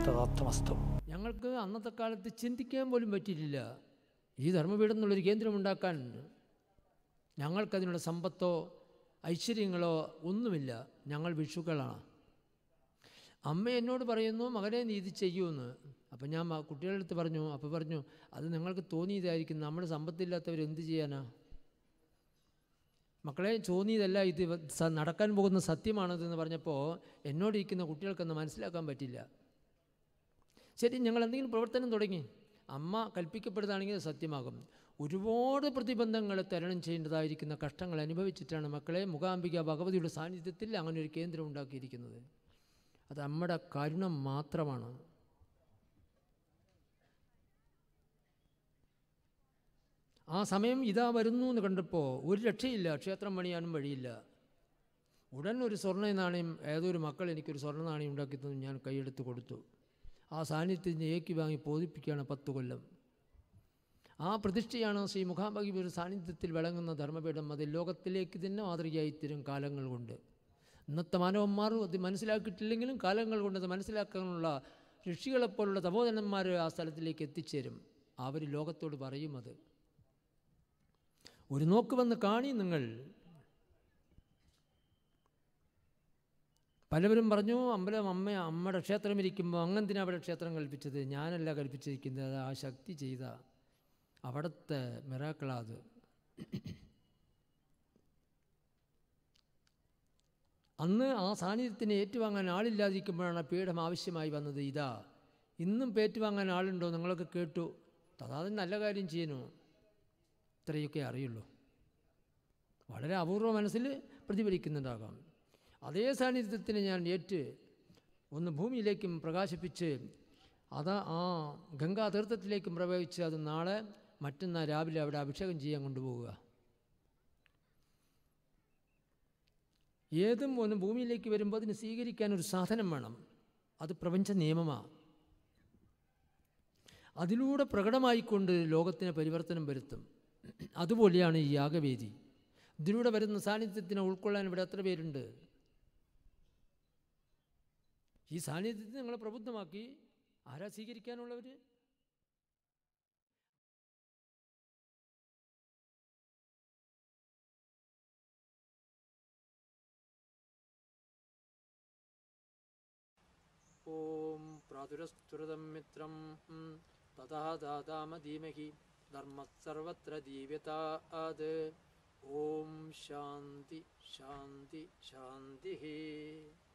തഥാർത്ഥമസ്തു ഞങ്ങൾക്ക് അന്നത്തെ കാലത്ത് ചിന്തിക്കാൻ പോലും പറ്റിയിട്ടില്ല ഈ ധർമ്മപീഠം എന്നുള്ളൊരു കേന്ദ്രമുണ്ടാക്കാൻ ഞങ്ങൾക്കതിനുള്ള സമ്പത്തോ ഐശ്വര്യങ്ങളോ ഒന്നുമില്ല ഞങ്ങൾ ഭിക്ഷുക്കളാണ് അമ്മ എന്നോട് പറയുന്നു മകനെ നീ ഇത് ചെയ്യുമെന്ന് അപ്പം ഞാൻ മ- കുട്ടികളുടെ അടുത്ത് പറഞ്ഞു അപ്പോൾ പറഞ്ഞു അത് നിങ്ങൾക്ക് തോന്നിയതായിരിക്കും നമ്മുടെ സമ്പത്തില്ലാത്തവർ എന്ത് ചെയ്യാനാ മക്കളെ തോന്നിയതല്ല ഇത് വ- സ- നടക്കാൻ പോകുന്ന സത്യമാണതെന്ന് പറഞ്ഞപ്പോൾ എന്നോടിരിക്കുന്ന കുട്ടികൾക്കൊന്ന് മനസ്സിലാക്കാൻ പറ്റില്ല ശരി ഞങ്ങൾ എന്തെങ്കിലും പ്രവർത്തനം തുടങ്ങി അമ്മ കൽപ്പിക്കപ്പെടുന്നതാണെങ്കിൽ അത് സത്യമാകും ഒരുപാട് പ്രതിബന്ധങ്ങൾ തരണം ചെയ്യേണ്ടതായിരിക്കുന്ന കഷ്ടങ്ങൾ അനുഭവിച്ചിട്ടാണ് മക്കളെ മൂകാംബിക ഭഗവതിയുടെ സാന്നിധ്യത്തിൽ അങ്ങനെ ഒരു കേന്ദ്രം ഉണ്ടാക്കിയിരിക്കുന്നത് അത് നമ്മുടെ കരുണ മാത്രമാണ് ആ സമയം ഇതാ വരുന്നു എന്ന് കണ്ടപ്പോൾ ഒരു രക്ഷയില്ല ക്ഷേത്രം പണിയാനും വഴിയില്ല ഉടൻ ഒരു സ്വർണ്ണ നാണയം ഏതൊരു മക്കൾ എനിക്കൊരു സ്വർണ്ണ നാണയം ഉണ്ടാക്കി തന്നു ഞാൻ കൈയെടുത്ത് കൊടുത്തു ആ സാന്നിധ്യത്തിന് ഏക്കി വാങ്ങി ബോധിപ്പിക്കുകയാണ് പത്ത് കൊല്ലം ആ പ്രതിഷ്ഠയാണ് ശ്രീ മുഖാംബകി ഒരു സാന്നിധ്യത്തിൽ വിളങ്ങുന്ന ധർമ്മപീഠം അത് ലോകത്തിലേക്ക് തന്നെ മാതൃകയായിത്തീരും കാലങ്ങൾ കൊണ്ട് ഇന്നത്തെ മാനവന്മാർ അത് മനസ്സിലാക്കിയിട്ടില്ലെങ്കിലും കാലങ്ങൾ കൊണ്ട് അത് മനസ്സിലാക്കാനുള്ള ഋഷികളെപ്പോലുള്ള തപോധനന്മാർ ആ സ്ഥലത്തിലേക്ക് എത്തിച്ചേരും അവർ ലോകത്തോട് പറയും അത് ഒരു നോക്ക് വന്ന് കാണി നിങ്ങൾ പലവരും പറഞ്ഞു അമ്പലം അമ്മ അമ്മയുടെ ക്ഷേത്രം ഇരിക്കുമ്പോൾ അങ്ങെന്തിനാ അവിടെ ക്ഷേത്രം കൽപ്പിച്ചത് ഞാനല്ല കൽപ്പിച്ചിരിക്കുന്നത് അത് ആ ശക്തി ചെയ്ത അവിടുത്തെ മിറാക്കളാത് അന്ന് ആ സാന്നിധ്യത്തിന് ഏറ്റുവാങ്ങാൻ ആളില്ലാതിരിക്കുമ്പോഴാണ് ആ പീഠം ആവശ്യമായി വന്നത് ഇതാ ഇന്നും പേറ്റുവാങ്ങാൻ ആളുണ്ടോ നിങ്ങളൊക്കെ കേട്ടു അതാത് നല്ല കാര്യം ചെയ്യുന്നു ഇത്രയൊക്കെ അറിയുള്ളൂ വളരെ അപൂർവ മനസ്സിൽ പ്രതിഫലിക്കുന്നുണ്ടാകാം അതേ സാന്നിധ്യത്തിന് ഞാൻ ഏറ്റ് ഒന്ന് ഭൂമിയിലേക്കും പ്രകാശിപ്പിച്ച് അത് ആ ഗംഗാതീർത്ഥത്തിലേക്കും പ്രവേശിച്ച് അത് നാളെ മറ്റന്നാൾ രാവിലെ അവിടെ അഭിഷേകം ചെയ്യാൻ കൊണ്ടുപോവുക ഏതും ഒന്ന് ഭൂമിയിലേക്ക് വരുമ്പോൾ അതിന് സ്വീകരിക്കാൻ ഒരു സാധനം വേണം അത് പ്രപഞ്ച നിയമമാണ് അതിലൂടെ പ്രകടമായിക്കൊണ്ട് ലോകത്തിന് പരിവർത്തനം വരുത്തും അതുപോലെയാണ് ഈ യാഗവേദി ഇതിലൂടെ വരുന്ന സാന്നിധ്യത്തിനെ ഉൾക്കൊള്ളാൻ ഇവിടെ എത്ര പേരുണ്ട് ഈ സാന്നിധ്യത്തെ നിങ്ങളെ പ്രബുദ്ധമാക്കി ആരാ സ്വീകരിക്കാനുള്ളവർ ഓം പ്രാതുരസ്തുരതം മിത്രം തഥാ ദാതാമധീമഹി ധർമ്മസർവത്ര ദീവ്യതാത് ഓം ശാന്തി ശാന്തി ശാന്തി